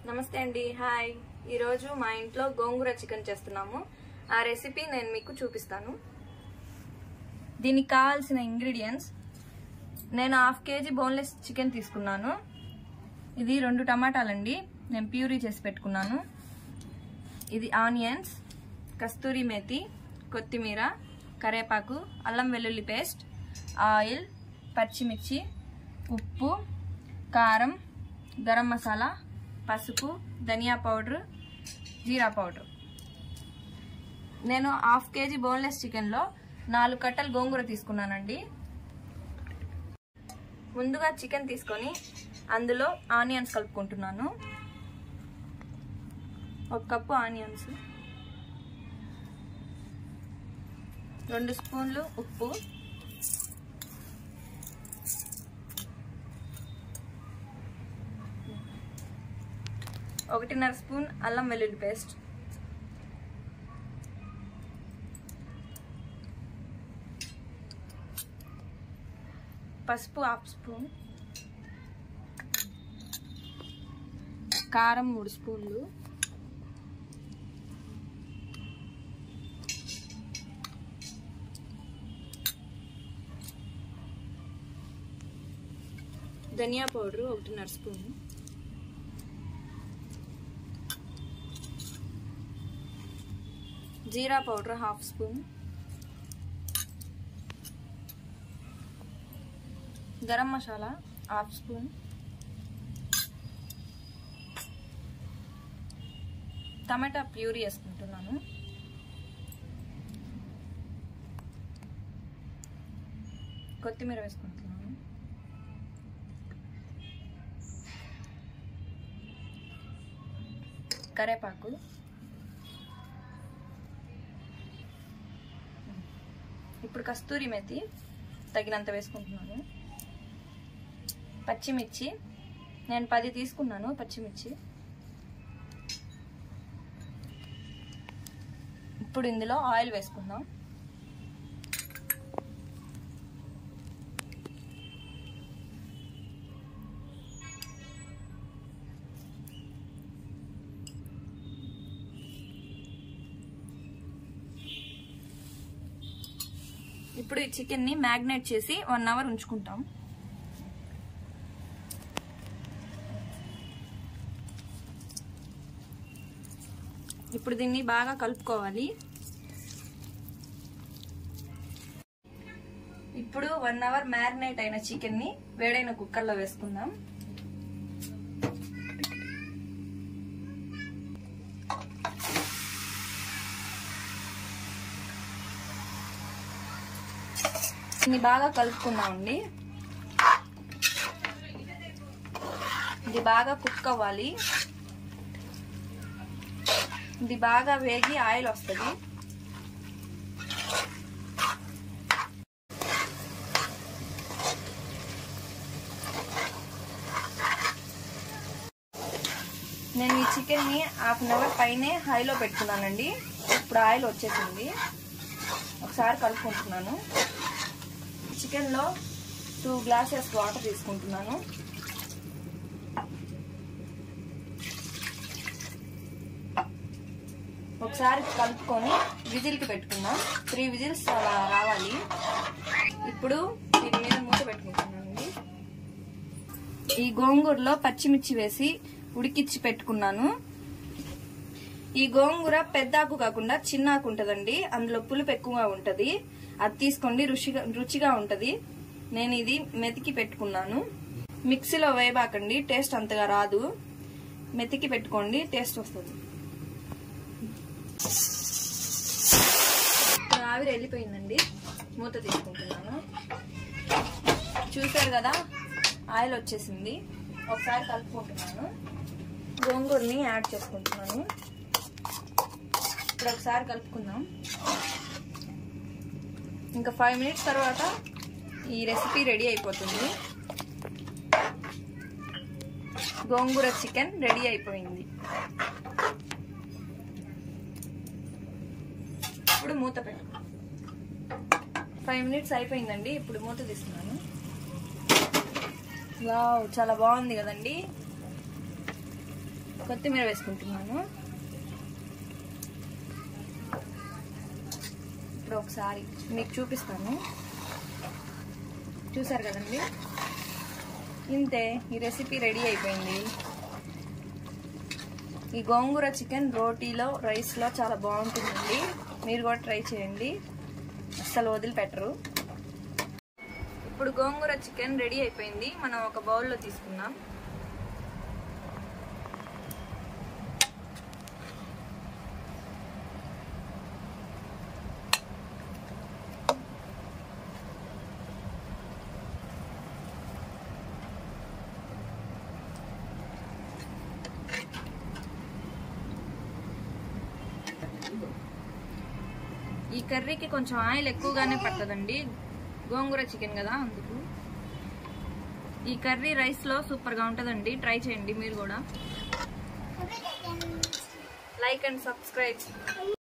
నమస్తే అండి హాయ్ ఈరోజు మా ఇంట్లో గోంగూర చికెన్ చేస్తున్నాము ఆ రెసిపీ నేను మీకు చూపిస్తాను దీనికి కావాల్సిన ఇంగ్రీడియంట్స్ నేను హాఫ్ కేజీ బోన్లెస్ చికెన్ తీసుకున్నాను ఇది రెండు టమాటాలండి నేను ప్యూరీ చేసి పెట్టుకున్నాను ఇది ఆనియన్స్ కస్తూరి మేతి కొత్తిమీర కరేపాకు అల్లం వెల్లుల్లి పేస్ట్ ఆయిల్ పచ్చిమిర్చి ఉప్పు కారం గరం మసాలా పసుపు ధనియా పౌడర్ జీరా పౌడర్ నేను హాఫ్ కేజీ బోన్లెస్ చికెన్లో నాలుగు కట్టలు గోంగూర తీసుకున్నానండి ముందుగా చికెన్ తీసుకొని అందులో ఆనియన్స్ కలుపుకుంటున్నాను ఒక కప్పు ఆనియన్స్ రెండు స్పూన్లు ఉప్పు ఒకటిన్నర స్పూన్ అల్లం వెల్లుల్లి పేస్ట్ పసుపు హాఫ్ స్పూన్ కారం మూడు స్పూన్లు ధనియా పౌడర్ ఒకటిన్నర స్పూన్ జీరా powder half spoon garam masala half spoon tomato puree వేసుకుంటున్నాను కొత్తిమీర వేసుకుంటున్నాను కరేపాకు ఇప్పుడు కస్తూరి మెతి తగినంత వేసుకుంటున్నాను పచ్చిమిర్చి నేను పది తీసుకున్నాను పచ్చిమిర్చి ఇప్పుడు ఇందులో ఆయిల్ వేసుకుందాం ఇప్పుడు ఈ చికెన్ని మ్యాగ్నేట్ చేసి వన్ అవర్ ఉంచుకుంటాం ఇప్పుడు దీన్ని బాగా కలుపుకోవాలి ఇప్పుడు వన్ అవర్ మ్యారినేట్ అయిన చికెన్ని వేడైన కుక్కర్లో వేసుకుందాం దీన్ని బాగా కలుపుకుందామండి ఇది బాగా కుక్ అవ్వాలి ఇది బాగా వేగి ఆయిల్ వస్తుంది నేను ఈ చికెన్ని హాఫ్ అన్ అవర్ పైనే హైలో పెట్టుకున్నానండి ఇప్పుడు ఆయిల్ వచ్చేసింది ఒకసారి కలుపుకుంటున్నాను చికెన్లో టూ గ్లాసెస్ వాటర్ తీసుకుంటున్నాను ఒకసారి కలుపుకొని విజిల్కి పెట్టుకుందాం త్రీ విజిల్స్ అలా రావాలి ఇప్పుడు దీని మీద మూత పెట్టుకుంటున్నానండి ఈ గోంగూరలో పచ్చిమిర్చి వేసి ఉడికిచ్చి పెట్టుకున్నాను ఈ గోంగూర పెద్దాకు కాకుండా చిన్నాకు ఉంటదండి అందులో పులుపు ఎక్కువగా ఉంటది అది తీసుకోండి రుచిగా రుచిగా ఉంటది నేను ఇది మెతికి పెట్టుకున్నాను మిక్సీలో వేయబాకండి టేస్ట్ అంతగా రాదు మెతికి పెట్టుకోండి టేస్ట్ వస్తుంది ఇప్పుడు ఆవిరి వెళ్ళిపోయిందండి మూత తీసుకుంటున్నాను చూసారు కదా ఆయిల్ వచ్చేసింది ఒకసారి కలుపుకుంటున్నాను గోంగూరని యాడ్ చేసుకుంటున్నాను ఇప్పుడు ఒకసారి కలుపుకుందాం ఇంకా ఫైవ్ మినిట్స్ తర్వాత ఈ రెసిపీ రెడీ అయిపోతుంది గోంగూర చికెన్ రెడీ అయిపోయింది ఇప్పుడు మూత పెట్టు ఫైవ్ మినిట్స్ అయిపోయిందండి ఇప్పుడు మూత తీస్తున్నాను వావ్ చాలా బాగుంది కదండి కొత్తిమీర వేసుకుంటున్నాను ఇప్పుడు ఒకసారి మీకు చూపిస్తాను చూసారు కదండి ఇంతే ఈ రెసిపీ రెడీ అయిపోయింది ఈ గోంగూర చికెన్ రోటీలో రైస్లో చాలా బాగుంటుందండి మీరు కూడా ట్రై చేయండి అస్సలు వదిలిపెట్టరు ఇప్పుడు గోంగూర చికెన్ రెడీ అయిపోయింది మనం ఒక బౌల్లో తీసుకుందాం ఈ కర్రీకి కొంచెం ఆయిల్ ఎక్కువగానే పడుతుందండి గోంగూర చికెన్ కదా అందుకు ఈ కర్రీ రైస్లో సూపర్గా ఉంటుందండి ట్రై చేయండి మీరు కూడా లైక్ అండ్ సబ్స్క్రైబ్